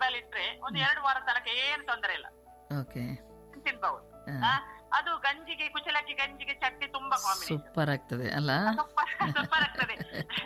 ಡಬ್ಬಲ್ಲಿ ಇಟ್ರೆ ಒಂದು ಎರಡು ವಾರ ತನಕ ಏನು ತೊಂದರೆ ಇಲ್ಲ ಓಕೆ ತಿನ್ಬಹುದು ಆ, ಅದು ಗಂಜಿಗೆ ಕುಚಲಕ್ಕಿ ಗಂಜಿಗೆ ಚಟ್ನಿ ತುಂಬಾ ಕಾಂಬಿನೇಷನ್ ಸೂಪರ್ ಆಗ್ತದೆ ಅಲ್ಲ ಸೂಪರ್ ಸೂಪರ್ ಆಗ್ತದೆ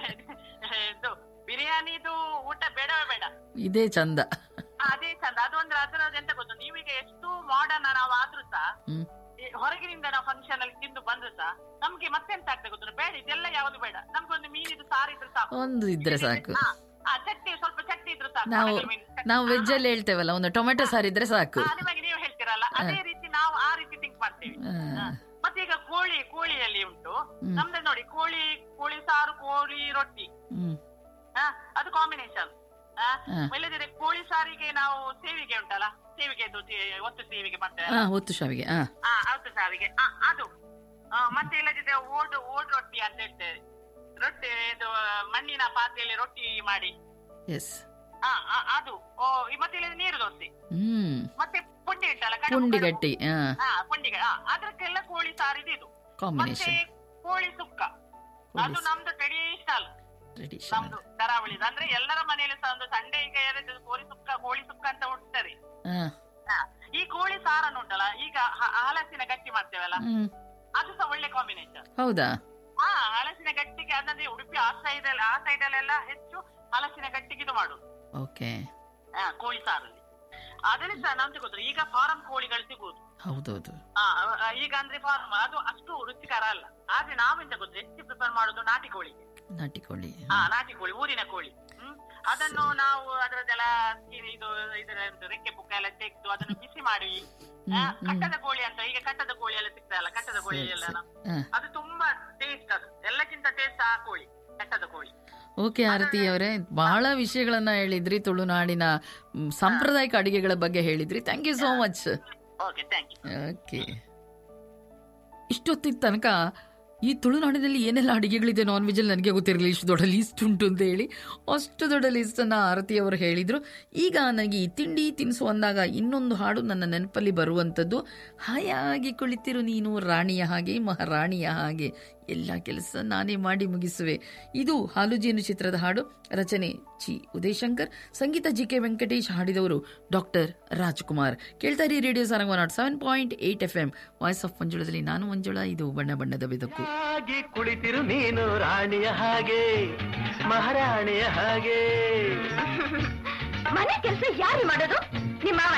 ಇದು ಬಿರಿಯಾನಿದು ಊಟ ಬೇಡವೇ ಬೇಡ ಇದೇ ಚಂದ ಅದೇ ಚಂದ ಅದು ಅಂದ್ರೆ ಅದರದ್ದು ಎಂತ ಗೊತ್ತು ನೀವೀಗ ಎಷ್ಟು ಮಾಡರ್ನ್ ನಾವು ಆದ್ರೂ ಸಹ ಹ್ಮ್ ಈ ಹೊರಗಿನಿಂದ ನಾವು ಫಂಕ್ಷನ್ ಅಲ್ಲಿ ತಿಂದು ಬಂದ್ರು ಸಹ ನಮ್ಗೆ ಮತ್ತೆಂತ ಆಗ್ತದೆ ಗೊತ್ತು ಬೇಡ ಇದೆಲ್ಲ ಯಾವ್ದು ಬೇಡ ನಮ್ಗೊಂದು ಮೀನಿದು ಸಾರು ಇದ್ರೆ ಸಾಕು ಒಂದು ಇದ್ರೆ ಸಾಕು ಹಾ, ಆ, ಚಟ್ನಿ ಸ್ವಲ್ಪ ಚಟ್ನಿ ಇದ್ರೆ ಸಾಕು ನಾವು ಒಣಗಿದ ಮೀನು ಚಟ್ನಿ. ನಾವು ವೆಜ್ ಅಲ್ಲಿ ಹೇಳ್ತೇವಲ್ಲ ಒಂದು ಟೊಮೆಟೊ ಸಾರಿದ್ರೆ ಸಾಕು ಹಾ, ನಿಮಗೆ ನೀವು ಹೇಳ್ತೀರಲ್ಲ ಅದೇ ರೀತಿ ನಾವು ಆ ರೀತಿ ಥಿಂಕ್ ಮಾಡ್ತೇವೆ ಆ, ಹಾ. ಮತ್ತೆ ಈಗ ಕೋಳಿ ಕೋಳಿಯಲ್ಲಿ ಉಂಟು ಹ್ಮ್. ನಮ್ದು ನೋಡಿ ಕೋಳಿ ಕೋಳಿ ಸಾರು ಕೋಳಿ ರೊಟ್ಟಿ ಹ್ಮ್ ಹಾ, ಅದು ಕಾಂಬಿನೇಷನ್ ಹಾ. ಇಲ್ಲದಿದ್ರೆ ಕೋಳಿ ಸಾರಿಗೆ ನಾವು ಸೇವಿಗೆ ಉಂಟಲ್ಲ ಸೇವಿಗೆದು ಸೇ- ಒತ್ತು ಸೇವಿಗೆ ಮಾಡ್ತೇವೆ ಹಾ ಹೊತ್ತು ಶಾವಿಗೆ ಹಾ ಆ, ಹೌದು ಸಾವಿಗೆ ಆ, ಅದು ಆ, ಮತ್ತೆ ಇಲ್ಲದಿದ್ರೆ ಓಡ್ ಓಡ್ ರೊಟ್ಟಿ ಅಂತ ಹೇಳ್ತೇವೆ ರೊಟ್ಟಿ ಇದು ಮಣ್ಣಿನ ಪಾತ್ರೆಯಲ್ಲಿ ರೊಟ್ಟಿ ಮಾಡಿ ಎಸ್ ಆ, ಆ, ಅದು ಓ ಈ ಮತ್ತೆ ಇಲ್ಲದ್ರೆ ನೀರು ದೋಸೆ ಹ್ಮ್ ಮತ್ತೆ ಪುಂಡಿ ಉಂಟಲ್ಲ ಕಡುಬು, ಪುಂಡಿ ಕಡುಬು. ಗಟ್ಟಿ ಹಾ ಹಾ ಪುಂಡಿ ಗ- ಆ, ಅದಕ್ಕೆಲ್ಲ ಕೋಳಿ ಸಾರಿದು ಇದು ಮತ್ತೆ ಕಾಂಬಿನೇಷನ್ ಕೋಳಿ ಸುಕ್ಕ ಅದು ನಮ್ದು ಟ್ರೆಡಿಷನಲ್ ಟ್ರೆಡಿಷನ್ ನಮ್ದು ಕರಾವಳಿದು ಅಂದ್ರೆ ಎಲ್ಲರ ಮನೆಯಲ್ಲಿ ಸಹ ಒಂದು ಸಂಡೆ ಈಗ ಎರಡು ಕೋಳಿ ಸುಕ್ಕ ಕೋಳಿ ಸುಕ್ಕ ಅಂತ ಉಂಟದೆ ಹಾ ಹಾ. ಈ ಕೋಳಿ ಸಾರನ್ನು ಉಂಟಲ್ಲ ಈಗ ಹ- ಹಲಸಿನ ಗಟ್ಟಿ ಮಾಡ್ತೇವಲ್ಲ ಹ್ಮ್ ಅದು ಸಹ ಒಳ್ಳೆ ಕಾಂಬಿನೇಷನ್ ಹೌದಾ ಹಾ ಹಲಸಿನ ಗಟ್ಟಿಗೆ ಅದಂದ್ರೆ ಉಡುಪಿ ಆ ಸೈಡ್ ಆ ಸೈಡ್ ಅಲ್ಲೆಲ್ಲ ಹೆಚ್ಚು ಹಲಸಿನ ಗಟ್ಟಿಗೆ ಇದು ಮಾಡುದು ಓಕೆ ಹಾ ಕೋಳಿ ಸಾರಲ್ಲಿ ಅದರಲ್ಲಿ ಸಹ ನಮ್ಗೆ ಗೊತ್ತು ಈಗ ಫಾರಂ ಕೋಳಿಗಳು ಸಿಗುವುದು ಹೌದೌದು ಆ, ಆ, ಈಗ ಅಂದ್ರೆ ಫಾರ್ಮ್ ಅದು ಅಷ್ಟು ರುಚಿಕರ ಅಲ್ಲ ಆದ್ರೆ ನಾವೆಂತ ಗೊತ್ತು ಹೆಚ್ಚು ಪ್ರಿಫರ್ ಮಾಡುದು ನಾಟಿ ಕೋಳಿಗೆ ನಾಟಿ ಕೋಳಿ ಹಾ ನಾಟಿ ಕೋಳಿ ಊರಿನ ಕೋಳಿ ಹ್ಮ್ ಅದನ್ನು ನಾವು ಅದರದ್ದೆಲ್ಲ skin ಇದು ಇದರ ಒಂದು ರೆಕ್ಕೆ ಪುಕ್ಕ ಎಲ್ಲ ತೆಗೆದು ಅದನ್ನು ಬಿಸಿ ಮಾಡಿ ಆ, ಹ್ಮ್, ಹ್ಮ್. ಕಟ್ಟದ ಕೋಳಿ ಅಂತ ಈಗ ಕಟ್ಟದ ಕೋಳಿ ಎಲ್ಲ ಸಿಗ್ತದಲ್ಲ ಕಟ್ಟದ ಕೋಳಿ ಸರಿ, ಎಲ್ಲ ಸರಿ. ಹಾ. ಅದು ತುಂಬಾ ಟೇಸ್ಟ್ ಅದು ಎಲ್ಲಕ್ಕಿಂತ ಟೇಸ್ಟ್ ಆ ಕೋಳಿ ಕಟ್ಟದ ಕೋಳಿ ಓಕೆ ಆರತಿ ಅವರೇ ಬಹಳ ವಿಷಯಗಳನ್ನ ಹೇಳಿದ್ರಿ ತುಳುನಾಡಿನ ಮ್, ಸಾಂಪ್ರದಾಯಿಕ ಅಡಿಗೆಗಳ ಬಗ್ಗೆ ಹೇಳಿದ್ರಿ thank you so much okay thank you okay ಇಷ್ಟೊತ್ತಿನ ತನಕ ಈ ತುಳುನಾಡಿನಲ್ಲಿ ಏನೆಲ್ಲ ಅಡುಗೆಗಳಿದೆ ನಾನ್ ವೆಜಲ್ಲಿ ನನಗೆ ಗೊತ್ತಿರಲಿಲ್ಲ ಇಷ್ಟು ದೊಡ್ಡ ಲೀಸ್ಟ್ ಉಂಟು ಅಂತ ಹೇಳಿ ಅಷ್ಟು ದೊಡ್ಡ ಲೀಸ್ಟನ್ನು ಆರತಿ ಅವರು ಹೇಳಿದರು ಈಗ ನನಗೆ ಈ ತಿಂಡಿ ತಿನಿಸು ಅಂದಾಗ ಇನ್ನೊಂದು ಹಾಡು ನನ್ನ ನೆನಪಲ್ಲಿ ಬರುವಂಥದ್ದು ಹಾಯಾಗಿ ಕುಳಿತಿರು ನೀನು ರಾಣಿಯ ಹಾಗೆ ಮಹಾರಾಣಿಯ ಹಾಗೆ ಎಲ್ಲ ಕೆಲಸ ನಾನೇ ಮಾಡಿ ಮುಗಿಸುವೆ ಇದು ಹಾಲುಜೇನು ಚಿತ್ರದ ಹಾಡು ರಚನೆ ಚಿ ಉದಯಶಂಕರ್ ಸಂಗೀತ ಜಿ ಕೆ ವೆಂಕಟೇಶ್ ಹಾಡಿದವರು ಡಾಕ್ಟರ್ ರಾಜ್ಕುಮಾರ್ ಕೇಳ್ತಾ ಇರಿ radio Sarang one nought seven point eight F M voice of ಮಂಜುಳದಲ್ಲಿ ನಾನು ಮಂಜುಳ ಇದು ಬಣ್ಣ ಬಣ್ಣದ ಬೆದಕು ಹಾಗೆ ಕುಳಿತಿರು ನೀನು ರಾಣಿಯ ಹಾಗೆ ಮಹಾರಾಣಿಯ ಹಾಗೆ ಮನೆ ಕೆಲಸ ಯಾರು ಮಾಡೋದು ನಿಮ್ಮ ಮಾವ